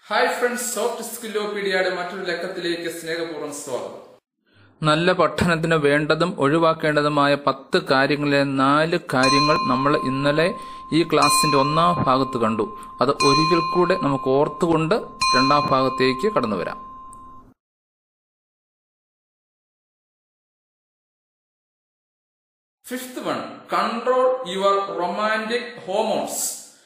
hi friends soft സ്കില്ലോപീഡിയയുടെ മറ്റൊരു ലക്കത്തിലേക്ക് സ്നേഹപൂർവ്വം സ്വാഗതം നല്ല പഠനത്തിന് വേണ്ടതും ഒഴിവാക്കേണ്ടതുമായ പത്ത് കാര്യങ്ങളിലെ നാല് കാര്യങ്ങൾ നമ്മൾ ഇന്നലെ ഈ ക്ലാസിന്റെ ഒന്നാം ഭാഗത്ത് കണ്ടു അത് ഒരിക്കൽ കൂടെ നമുക്ക് ഓർത്തുകൊണ്ട് രണ്ടാം ഭാഗത്തേക്ക് കടന്നു വരാം fifth one control your romantic hormones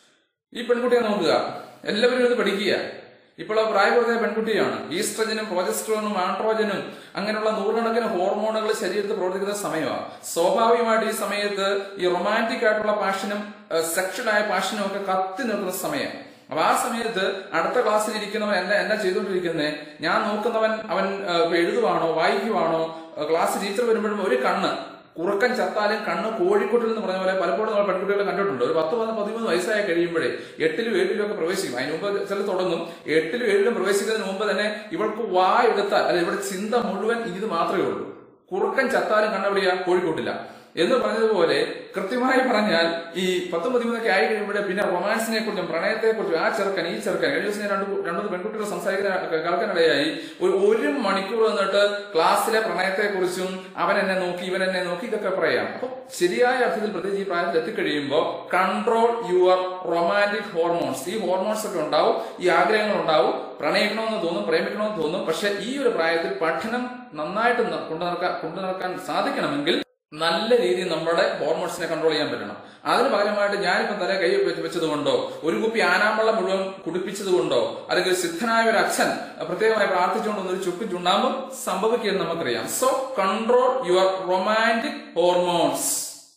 ഈ പെൺകുട്ടിയെ നോക്കുക എല്ലാവരും ഇത് പഠിക്കുക ഇപ്പോൾ ആ പ്രായപൂർത്തിയ പെൺകുട്ടിയാണ് ഈസ്ട്രജനും പ്രൊജസ്ട്രോണും ആൻഡ്രോജനും അങ്ങനെയുള്ള നൂറുകണക്കിന് ഹോർമോണുകൾ ശരീരത്തിൽ പ്രവർത്തിക്കുന്ന സമയമാണ് സ്വാഭാവികമായിട്ട് ഈ സമയത്ത് ഈ റൊമാൻറ്റിക് ആയിട്ടുള്ള പാഷനും സെക്ഷലായ പാഷനും ഒക്കെ കത്തി നിൽക്കുന്ന സമയം അപ്പൊ ആ സമയത്ത് അടുത്ത ക്ലാസ്സിൽ ഇരിക്കുന്നവൻ എന്നെ എന്നാ ചെയ്തുകൊണ്ടിരിക്കുന്നത് ഞാൻ നോക്കുന്നവൻ അവൻ ഏഹ്, ഇപ്പൊ എഴുതുവാണോ വായിക്കുവാണോ ഏഹ്, ക്ലാസ് ടീച്ചർ വരുമ്പോഴും ഒരു കണ്ണ് കുറുക്കൻ ചത്താലും കണ്ണ് കോഴിക്കോട്ടിൽ എന്ന് പറഞ്ഞ പോലെ പലപ്പോഴും നമ്മൾ പെൺകുട്ടികളെ കണ്ടിട്ടുണ്ട് ഒരു പത്ത് പത്ത് പതിമൂന്ന് വയസ്സായി കഴിയുമ്പോഴേ എട്ടിലും ഏഴിലും ഒക്കെ പ്രവേശിക്കും അതിന് മുമ്പ് ചില തുടങ്ങും എട്ടിലും ഏഴിലും പ്രവേശിക്കുന്നതിന് മുമ്പ് തന്നെ ഇവൾക്ക് വായെടുത്താൽ അല്ലെ ഇവിടെ ചിന്ത മുഴുവൻ ഇത് മാത്രമേ ഉള്ളൂ കുറുക്കൻ ചത്താലും കണ്ണവിടെയാ കോഴിക്കോട്ടില്ല എന്ന് പറഞ്ഞതുപോലെ കൃത്യമായി പറഞ്ഞാൽ ഈ പത്തും പതിമൂന്നൊക്കെ ആയി കഴിയുമ്പോഴേ പിന്നെ റൊമാൻസിനെ കുറിച്ചും പ്രണയത്തെ കുറിച്ചും ആ ചെറുക്കൻ ഈ ചെറുക്കൻ കഴിഞ്ഞ ദിവസം ഞാൻ രണ്ട് രണ്ടു പെൺകുട്ടികൾ സംസാരിക്കുന്ന കേൾക്കാനിടയായി ഒരു ഒരു മണിക്കൂർ വന്നിട്ട് ക്ലാസ്സിലെ പ്രണയത്തെ കുറിച്ചും അവൻ എന്നെ നോക്കി ഇവൻ എന്നെ നോക്കി ഇതൊക്കെ പറയാം അപ്പൊ ശരിയായ അർത്ഥത്തിൽ പ്രത്യേകിച്ച് ഈ പ്രായത്തിൽ എത്തിക്കഴിയുമ്പോൾ കൺട്രോൾ യുവർ റൊമാൻറ്റിക് ഹോർമോൺസ് ഈ ഹോർമോൺസ് ഒക്കെ ഉണ്ടാവും ഈ ആഗ്രഹങ്ങൾ ഉണ്ടാവും പ്രണയിക്കണമെന്ന് തോന്നും പ്രേമിക്കണമെന്ന് തോന്നും പക്ഷെ ഈ ഒരു പ്രായത്തിൽ പഠനം നന്നായിട്ട് ന- കൊണ്ടു നടക്കാൻ കൊണ്ടു നടക്കാൻ സാധിക്കണമെങ്കിൽ നല്ല രീതിയിൽ നമ്മുടെ ഹോർമോൺസിനെ കൺട്രോൾ ചെയ്യാൻ പറ്റണം അതിന് പകരമായിട്ട് ഞാനിപ്പം തല കൈ വെച്ച് വെച്ചതുകൊണ്ടോ ഒരു കുപ്പി ആനാമ്പള്ളം മുഴുവൻ കുടിപ്പിച്ചത് കൊണ്ടോ അല്ലെങ്കിൽ സിദ്ധനായ ഒരു അച്ഛൻ പ്രത്യേകമായി പ്രാർത്ഥിച്ചുകൊണ്ട് ഒരു ചുക്ക് ചുണ്ണാമ്പും സംഭവിക്കുമെന്ന് നമുക്കറിയാം so control your romantic hormones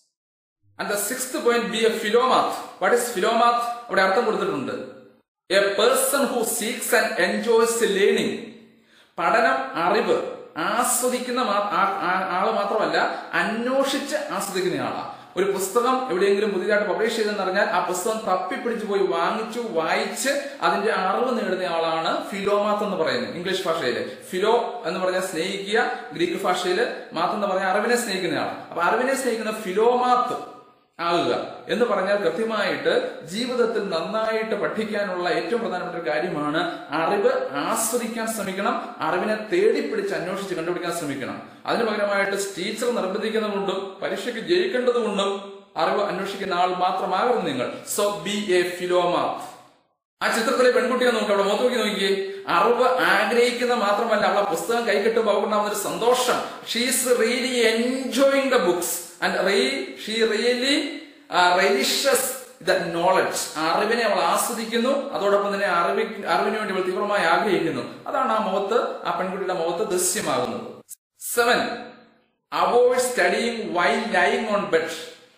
and the sixth point be a philomath what is philomath അവിടെ അർത്ഥം കൊടുത്തിട്ടുണ്ട് a person who seeks and enjoys learning പഠനം അറിവ് ആസ്വദിക്കുന്ന മാ- ആ- ആ- ആള് മാത്രമല്ല അന്വേഷിച്ച് ആസ്വദിക്കുന്ന ആളാ ഒരു പുസ്തകം എവിടെയെങ്കിലും പുതിയതായിട്ട് പബ്ലിഷ് ചെയ്തെന്ന് പറഞ്ഞാൽ ആ പുസ്തകം തപ്പിപ്പിടിച്ച് പോയി വാങ്ങിച്ചു വായിച്ച് അതിന്റെ അറിവ് നേടുന്ന ആളാണ് ഫിലോമാത്ത് എന്ന് പറയുന്നത് ഇംഗ്ലീഷ് ഭാഷയില് ഫിലോ എന്ന് പറഞ്ഞാൽ സ്നേഹിക്കുക ഗ്രീക്ക് ഭാഷയില് മാത്ത് എന്ന് പറഞ്ഞാൽ അറിവിനെ സ്നേഹിക്കുന്ന ആൾ അപ്പൊ അറിവിനെ സ്നേഹിക്കുന്ന ഫിലോമാത്ത് ആകുക എന്ന് പറഞ്ഞാൽ കൃത്യമായിട്ട് ജീവിതത്തിൽ നന്നായിട്ട് പഠിക്കാനുള്ള ഏറ്റവും പ്രധാനപ്പെട്ട ഒരു കാര്യമാണ് അറിവ് ആസ്വദിക്കാൻ ശ്രമിക്കണം അറിവിനെ തേടിപ്പിടിച്ച് അന്വേഷിച്ച് കണ്ടുപിടിക്കാൻ ശ്രമിക്കണം അതിന് പകരമായിട്ട് ടീച്ചർ നിർബന്ധിക്കുന്നതുകൊണ്ടും പരീക്ഷയ്ക്ക് ജയിക്കേണ്ടതുകൊണ്ടും അറിവ് അന്വേഷിക്കുന്ന ആൾ മാത്രമാകരുത് നിങ്ങൾ സോ ബി എ ഫിലോമ ആ ചിത്രത്തിലെ പെൺകുട്ടിയെ നോക്കി അവിടെ മുഖത്ത് നോക്കി നോക്കിയേ അറിവ് ആഗ്രഹിക്കുന്ന മാത്രമല്ല അവളെ പുസ്തകം കൈ കിട്ടുമ്പോൾ അവൾക്കുണ്ടാവുന്ന ഒരു സന്തോഷം she's really enjoying the books and she really relishes the knowledge അറിവിനെ അവൾ ആസ്വദിക്കുന്നു അതോടൊപ്പം തന്നെ അറിവി അറിവിന് വേണ്ടി അവൾ തീവ്രമായി ആഗ്രഹിക്കുന്നു അതാണ് ആ മുഖത്ത് ആ പെൺകുട്ടിയുടെ മുഖത്ത് ദൃശ്യമാകുന്നത് seven avoid studying while lying on bed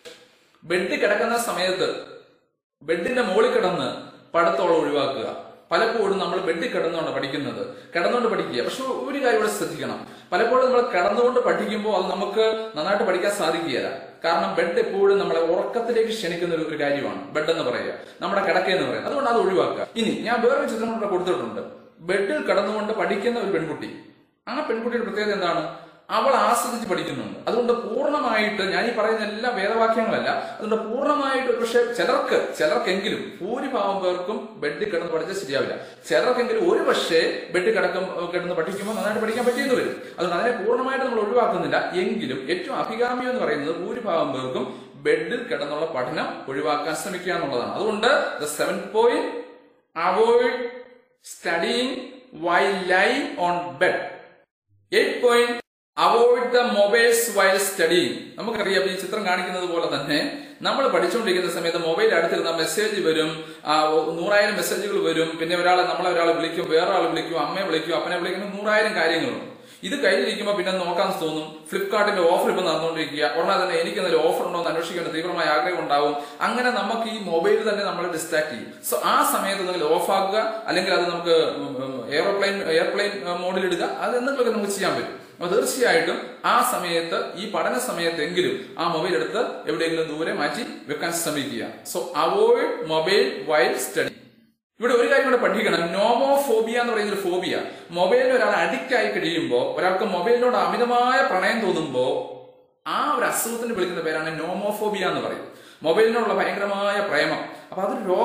bed കിടക്കുന്ന സമയത്ത് ബെഡിന്റെ മുകളിൽ കിടന്ന് പഠിത്തോളം ഒഴിവാക്കുക പലപ്പോഴും നമ്മൾ ബെഡിൽ കിടന്നുകൊണ്ട് പഠിക്കുന്നത് കിടന്നുകൊണ്ട് പഠിക്കുക പക്ഷെ ഒരു കാര്യം ഇവിടെ ശ്രദ്ധിക്കണം പലപ്പോഴും നമ്മൾ കിടന്നുകൊണ്ട് പഠിക്കുമ്പോൾ അത് നമുക്ക് നന്നായിട്ട് പഠിക്കാൻ സാധിക്കുകയില്ല കാരണം ബെഡ് എപ്പോഴും നമ്മളെ ഉറക്കത്തിലേക്ക് ക്ഷണിക്കുന്ന ഒരു ഒരു കാര്യമാണ് ബെഡ് എന്ന് പറയുക നമ്മുടെ കിടക്ക എന്ന് പറയുക അതുകൊണ്ട് അത് ഒഴിവാക്കുക ഇനി ഞാൻ വേറൊരു ചിത്രം കൂടെ കൊടുത്തിട്ടുണ്ട് ബെഡിൽ കിടന്നുകൊണ്ട് പഠിക്കുന്ന ഒരു പെൺകുട്ടി ആ പെൺകുട്ടിയുടെ പ്രത്യേകത എന്താണ് അവൾ ആസ്വദിച്ച് പഠിക്കുന്നുണ്ട് അതുകൊണ്ട് പൂർണ്ണമായിട്ട് ഞാൻ ഈ പറയുന്ന എല്ലാ വേദവാക്യങ്ങളല്ല അതുകൊണ്ട് പൂർണ്ണമായിട്ട് പക്ഷെ ചിലർക്ക് ചിലർക്കെങ്കിലും ഭൂരിഭാഗം പേർക്കും ബെഡിൽ കിടന്ന് പഠിച്ചാൽ ശരിയാവില്ല ചിലർക്കെങ്കിലും ഒരു പക്ഷേ ബെഡിൽ കിടക്കും കിടന്ന് പഠിക്കുമ്പോൾ നന്നായിട്ട് പഠിക്കാൻ പറ്റിയെന്ന് വരും അതുകൊണ്ട് അതിനെ പൂർണ്ണമായിട്ട് നമ്മൾ ഒഴിവാക്കുന്നില്ല എങ്കിലും ഏറ്റവും അഭികാമ്യം എന്ന് പറയുന്നത് ഭൂരിഭാഗം പേർക്കും ബെഡിൽ കിടന്നുള്ള പഠനം ഒഴിവാക്കാൻ ശ്രമിക്കുക എന്നുള്ളതാണ് അതുകൊണ്ട് the seven point avoid studying while lie on bed eight point avoid the mobiles while studying നമുക്കറിയാം ഈ ചിത്രം കാണിക്കുന്നത് പോലെ തന്നെ നമ്മൾ പഠിച്ചുകൊണ്ടിരിക്കുന്ന സമയത്ത് മൊബൈൽ അടുത്തിരുന്ന മെസ്സേജ് വരും ആ, നൂറായിരം മെസ്സേജുകൾ വരും പിന്നെ ഒരാളെ നമ്മളെ ഒരാളെ വിളിക്കും വേറെ ആൾ വിളിക്കും അമ്മയെ വിളിക്കും അപ്പനെ വിളിക്കും നൂറായിരം കാര്യങ്ങളുണ്ട് ഇത് കഴിഞ്ഞിരിക്കുമ്പോൾ പിന്നെ നോക്കാൻ തോന്നും ഫ്ലിപ്കാർട്ടിന്റെ ഓഫർ ഇപ്പൊ നടന്നുകൊണ്ടിരിക്കുക ഉടനെ തന്നെ എനിക്ക് എന്തെങ്കിലും ഓഫർ ഉണ്ടോ എന്ന് അന്വേഷിക്കാൻ തീവ്രമായ ആഗ്രഹം ഉണ്ടാവും അങ്ങനെ നമുക്ക് ഈ മൊബൈൽ തന്നെ നമ്മളെ ഡിസ്ട്രാക്ട് ചെയ്യും സോ ആ സമയത്ത് എന്തെങ്കിലും ഓഫ് ആക്കുക അല്ലെങ്കിൽ അത് നമുക്ക് എയർപ്ലെയിൻ എയർപ്ലെയിൻ മോഡിൽ ഇടുക അത് എന്തെങ്കിലുമൊക്കെ നമുക്ക് ചെയ്യാൻ പറ്റും അപ്പൊ തീർച്ചയായിട്ടും ആ സമയത്ത് ഈ പഠന സമയത്തെങ്കിലും ആ മൊബൈൽ എടുത്ത് എവിടെയെങ്കിലും ദൂരെ മാറ്റി വെക്കാൻ ശ്രമിക്കുക so avoid mobile while study ഇവിടെ ഒരു കാര്യം കൂടെ പഠിക്കണം നോമോഫോബിയ എന്ന് പറയുന്ന ഒരു ഫോബിയ മൊബൈലിൽ ഒരാൾ അഡിക്റ്റ് ആയി കഴിയുമ്പോൾ ഒരാൾക്ക് മൊബൈലിനോട് അമിതമായ പ്രണയം തോന്നുമ്പോൾ ആ ഒരു അസുഖത്തിന് വിളിക്കുന്ന പേരാണ് നോമോഫോബിയ എന്ന് പറയും മൊബൈലിനോടുള്ള ഭയങ്കരമായ പ്രേമം അപ്പൊ അതൊരു രോഗമാണ്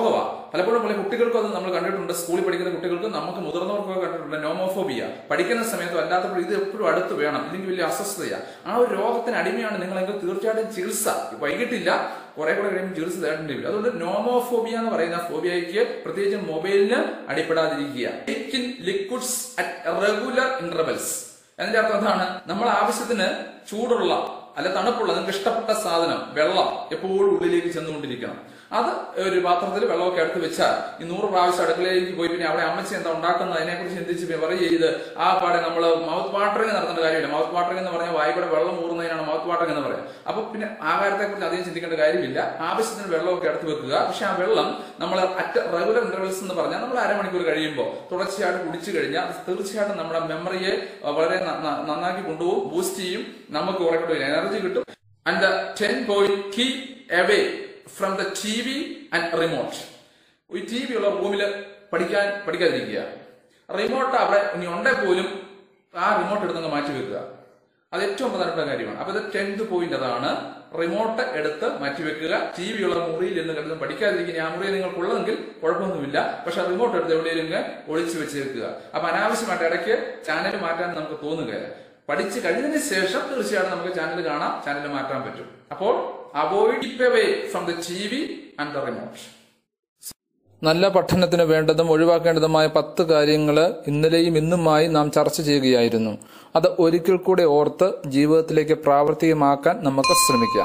പലപ്പോഴും പല കുട്ടികൾക്കും അത് നമ്മൾ കണ്ടിട്ടുണ്ട് സ്കൂളിൽ പഠിക്കുന്ന കുട്ടികൾക്ക് നമുക്ക് മുതിർന്നവർക്കൊക്കെ കണ്ടിട്ടുണ്ട് നോമോഫോബിയ പഠിക്കുന്ന സമയത്ത് അല്ലാത്തപ്പോൾ ഇത് എപ്പോഴും അടുത്ത് വേണം ഇല്ലെങ്കിൽ വലിയ അസ്വസ്ഥതയാ ആ ഒരു രോഗത്തിന് അടിമയാണ് നിങ്ങളെങ്കിൽ തീർച്ചയായിട്ടും ചികിത്സ വൈകിട്ടില്ല കുറെ കൂടെ കഴിയുമ്പോൾ ചികിത്സ തേടേണ്ടി വരും അതുകൊണ്ട് നോമോഫോബിയ എന്ന് പറയുന്ന ഫോബിയയ്ക്ക് പ്രത്യേകിച്ച് മൊബൈലിന് അടിപ്പെടാതിരിക്കുക ലിക്വിഡ്സ് അറ്റ് റെഗുലർ ഇന്റർവെൽസ് അതിന്റെ അർത്ഥം എന്താണ് നമ്മൾ ആവശ്യത്തിന് ചൂടുള്ള അല്ല തണുപ്പുള്ള നിങ്ങൾക്ക് ഇഷ്ടപ്പെട്ട സാധനം വെള്ളം എപ്പോഴും ഉള്ളിലേക്ക് ചെന്നുകൊണ്ടിരിക്കണം അത് ഒരു പാത്രത്തിൽ വെള്ളമൊക്കെ എടുത്ത് വെച്ചാൽ ഈ നൂറ് പ്രാവശ്യം അടുക്കളയിലേക്ക് പോയി പിന്നെ അവിടെ അമ്മച്ചി എന്താ ഉണ്ടാക്കുന്നത് അതിനെക്കുറിച്ച് ചിന്തിച്ച് പറയും ചെയ്ത് ആ പാടെ നമ്മൾ മൗത്ത് വാട്ടറിങ് നടത്തേണ്ട കാര്യമില്ല മൗത്ത് വാട്ടറിങ് എന്ന് പറഞ്ഞാൽ വായിക്കൂടെ വെള്ളം ഊറുന്നതിനാണ് മൗത്ത് വാട്ടറിങ് എന്ന് പറയുന്നത് അപ്പൊ പിന്നെ ആഹാരത്തെ കുറിച്ച് അധികം ചിന്തിക്കേണ്ട കാര്യമില്ല ആവശ്യത്തിന് വെള്ളമൊക്കെ എടുത്ത് വെക്കുക പക്ഷെ ആ വെള്ളം നമ്മൾ അറ്റ് റെഗുലർ ഇന്റർവെൽസ് എന്ന് പറഞ്ഞാൽ നമ്മൾ അരമണിക്കൂർ കഴിയുമ്പോൾ തുടർച്ചയായിട്ട് കുടിച്ചു കഴിഞ്ഞാൽ അത് തീർച്ചയായിട്ടും നമ്മുടെ മെമ്മറിയെ വളരെ ന- ന- നന്നാക്കി കൊണ്ടുപോകും ബൂസ്റ്റ് ചെയ്യും നമുക്ക് കുറെ കൂടെ എനർജി കിട്ടും and ten point keep away from the T V and remote ഈ ടി വി ഉള്ള റൂമിൽ പഠിക്കാൻ പഠിക്കാതിരിക്കുക റിമോട്ട് അവിടെ ഇനി ഉണ്ടെ പോലും ആ റിമോട്ട് എടുത്തങ്ങ് മാറ്റി വെക്കുക അത് ഏറ്റവും പ്രധാനപ്പെട്ട കാര്യമാണ് അപ്പൊ ഇത് ടെൻത്ത് പോയിന്റ് അതാണ് റിമോട്ട് എടുത്ത് മാറ്റി വെക്കുക ടി വി ഉള്ള മുറിയിൽ എന്ന് കരുതും പഠിക്കാതിരിക്കുന്ന ആ മുറിയിൽ നിങ്ങൾക്കുള്ളതെങ്കിൽ കുഴപ്പമൊന്നുമില്ല പക്ഷെ റിമോട്ട് എടുത്ത് എവിടെയെങ്കിലും ഒളിച്ചു വെച്ചേക്കുക അപ്പൊ അനാവശ്യമായിട്ട് ഇടയ്ക്ക് ചാനൽ മാറ്റാൻ നമുക്ക് തോന്നുകയില്ല പഠിച്ചു കഴിഞ്ഞതിന് ശേഷം തീർച്ചയായിട്ടും നമുക്ക് ചാനൽ കാണാം ചാനൽ മാറ്റാൻ പറ്റും അപ്പോൾ avoid keep away from the T V and the remote നല്ല പഠനത്തിന് വേണ്ടതും ഒഴിവാക്കേണ്ടതുമായ പത്ത് കാര്യങ്ങൾ ഇന്നലെയും ഇന്നുമായി നാം ചർച്ച ചെയ്യുകയായിരുന്നു അത് ഒരിക്കൽ കൂടെ ഓർത്ത് ജീവിതത്തിലേക്ക് പ്രാവർത്തികമാക്കാൻ നമുക്ക് ശ്രമിക്കാം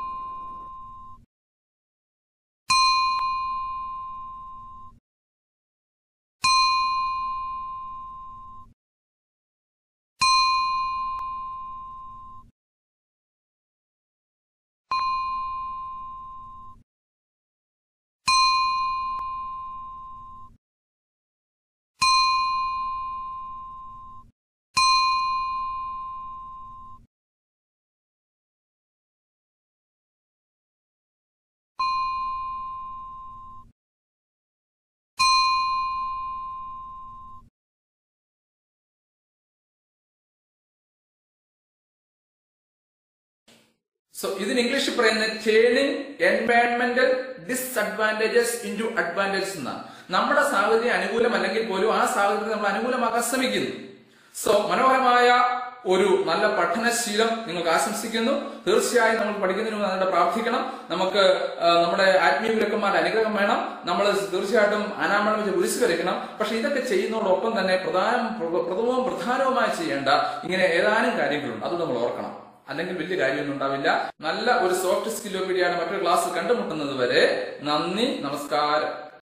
സോ ഇതിന് ഇംഗ്ലീഷിൽ പറയുന്ന ടേണിംഗ് എൻവയൺമെന്റൽ ഡിസ്അഡ്വാൻറ്റേജസ് ഇൻറ്റു അഡ്വാൻറ്റേജസ് എന്നാണ് നമ്മുടെ സാഹചര്യം അനുകൂലമല്ലെങ്കിൽ പോലും ആ സാഹചര്യത്തെ നമ്മൾ അനുകൂലമാക്കാൻ ശ്രമിക്കുന്നു സോ മനോഹരമായ ഒരു നല്ല പഠനശീലം നിങ്ങൾക്ക് ആശംസിക്കുന്നു തീർച്ചയായും നമ്മൾ പഠിക്കുന്നതിന് മുമ്പ് അതിന്റെ പ്രാർത്ഥിക്കണം നമുക്ക് ആ, നമ്മുടെ ആത്മീയ ഗുരുക്കന്മാരുടെ അനുഗ്രഹം വേണം നമ്മൾ തീർച്ചയായിട്ടും അനാമണം വെച്ച് കുരിശ് വരയ്ക്കണം പക്ഷെ ഇതൊക്കെ ചെയ്യുന്നതോടൊപ്പം തന്നെ പ്രധാനം പ്രഥമവും പ്രധാനവുമായി ചെയ്യേണ്ട ഇങ്ങനെ ഏതാനും കാര്യങ്ങളുണ്ട് അത് നമ്മൾ ഓർക്കണം അല്ലെങ്കിൽ വലിയ കാര്യമൊന്നും ഉണ്ടാവില്ല നല്ല ഒരു സോഫ്റ്റ് സ്കില്ലോപീഡിയാണ് മറ്റൊരു ക്ലാസ് കണ്ടുമുട്ടുന്നത് വരെ നന്ദി നമസ്കാരം